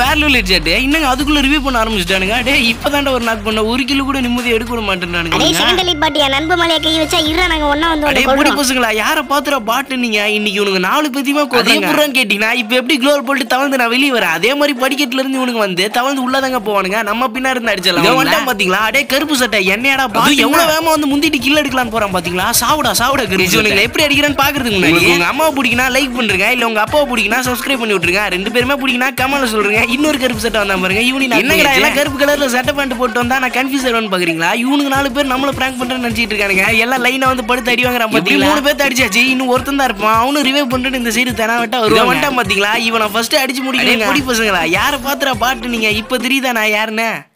வேற level headshot இன்னும் அதுக்குள்ள ரிவ்யூ பண்ண ஆரம்பிச்சிட்டானுங்க டே இப்பதான்டா ஒரு நாக் பண்ண ஒரு கிலோ கூட நிம்மதி எடுக்க விட அடே மாட்டேன்றானுங்க செகண்ட் எலிட் பாட்டி என் நண்பு மலையை கை வச்சா இருடா நாங்க ஒண்ணா வந்து அடே உன்னை பொடி கொல்றோம் பசங்களா யார பாத்துற பாட்டு நீங்க இன்னைக்கு உனக்கு நாலு பேத்தியமா கொல்றாங்க கேட்டீங்கன்னா இப்ப எப்படி க்ளோர் போட்டு தவழ்ந்து நான் வெளியே வரேன் அதே மாதிரி படிக்கட்டுல இருந்து இவனுக்கு வந்து தவழ்ந்து உள்ளதாங்க போவானுங்க நம்ம பின்னாடி இருந்து அடிச்சிடலாம் வந்துட்டான் பாத்தீங்களா அடே கருப்பு சட்டை என்னடா பாத்து எவ்வளவு வேகமா வந்து முந்திட்டு கில் எடுக்கலாம்னு போறான் பாத்தீங்களா சாவுடா சாவுடா கருப்பு இவனுங்க எப்படி அடிக்கிறான்னு பாக்குறதுக்கு முன்னாடி உங்க அம்மாவை பிடிக்கினா லைக் பண்றீங்க இல்ல உங்க அப்பாவை பிடிக்கினா சப்ஸ்கிரைப் பண்ணி விட்டுருங்க ரெண்டு பேருமே பிடிக்கினா கமெண்ட்ல சொல்றீங்க இன்னொரு கருப்பு சட்டை வந்தா பாருங்க இவனி என்னங்கடா எல்லாம் கருப்பு கலர்ல சட்டை பேண்ட் போட்டு வந்தா நான் கன்ஃபியூஸ் ஆயிடுவேன் பாக்குறீங்களா இவனுக்கு நாலு பேர் நம்மள பிராங்க் பண்றேன்னு நினைச்சிட்டு இருக்கானுங்க எல்லாம் லைனா வந்து படுத்து அடி வாங்குறான் பாத்தீங்களா மூணு பேர்த்து அடிச்சாச்சு இன்னும் ஒருத்தன் தான் இருப்பான் அவனும் ரிவைவ் பண்ணிட்டு இந்த சைடு தெனா விட்டா வருவான் வந்துட்டான் பாத்தீங்களா இவனை ஃபர்ஸ்ட் அடிச்சு முடிக்கிறேன் பொடி பசங்களா யார பாத்துறா பாட்டு நீங்க இப்ப தெரியுதா நான் யாருன்னு